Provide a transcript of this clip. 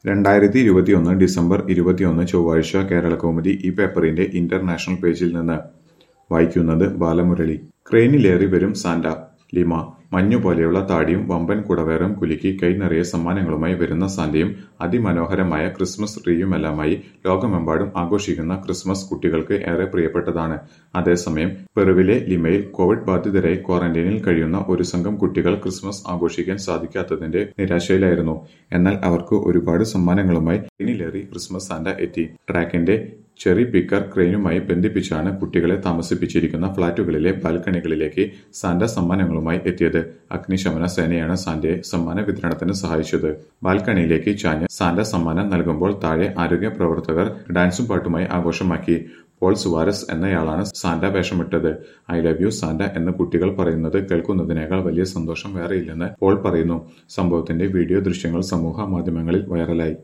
രണ്ടായിരത്തി ഇരുപത്തിയൊന്ന് ഡിസംബർ ഇരുപത്തിയൊന്ന് ചൊവ്വാഴ്ച കേരളകൗമുദി ഈ പേപ്പറിന്റെ ഇന്റർനാഷണൽ പേജിൽ നിന്ന് വായിക്കുന്നത് ബാലമുരളി ക്രെയിനിലേറി വരും സാന്റ ലിമ മഞ്ഞുപോലെയുള്ള താടിയും വമ്പൻ കുടവേറും കുലുക്കി കൈ നിറയെ സമ്മാനങ്ങളുമായി വരുന്ന സാന്റയും അതിമനോഹരമായ ക്രിസ്മസ് ട്രീയുമെല്ലാമായി ലോകമെമ്പാടും ആഘോഷിക്കുന്ന ക്രിസ്മസ് കുട്ടികൾക്ക് ഏറെ പ്രിയപ്പെട്ടതാണ് അതേസമയം പെറുവിലെ ലിമയിൽ കോവിഡ് ബാധിതരായി ക്വാറന്റൈനിൽ കഴിയുന്ന ഒരു സംഘം കുട്ടികൾ ക്രിസ്മസ് ആഘോഷിക്കാൻ സാധിക്കാത്തതിന്റെ നിരാശയിലായിരുന്നു എന്നാൽ അവർക്ക് ഒരുപാട് സമ്മാനങ്ങളുമായി ക്രെയിനിലേറി ക്രിസ്മസ് സാന്റ എത്തി ട്രാക്കിന്റെ ചെറി പിക്കർ ക്രെയിനുമായി ബന്ധിപ്പിച്ചാണ് കുട്ടികളെ താമസിപ്പിച്ചിരിക്കുന്ന ഫ്ളാറ്റുകളിലെ ബാൽക്കണികളിലേക്ക് സാന്റ സമ്മാനങ്ങളുമായി എത്തിയത് അഗ്നിശമന സേനയാണ് സാന്റയെ സമ്മാന വിതരണത്തിന് സഹായിച്ചത് ബാൽക്കണിയിലേക്ക് ചാഞ്ഞ് സാന്റ സമ്മാനം നൽകുമ്പോൾ താഴെ ആരോഗ്യ പ്രവർത്തകർ ഡാൻസും പാട്ടുമായി ആഘോഷമാക്കി പോൾ സുവാരസ് എന്നയാളാണ് Santa വേഷമിട്ടത് I love you Santa എന്ന് കുട്ടികൾ പറയുന്നത് കേൾക്കുന്നതിനേക്കാൾ വലിയ സന്തോഷം വേറെയില്ലെന്ന് പോൾ പറയുന്നു സംഭവത്തിന്റെ വീഡിയോ ദൃശ്യങ്ങൾ സമൂഹ മാധ്യമങ്ങളിൽ വൈറലായി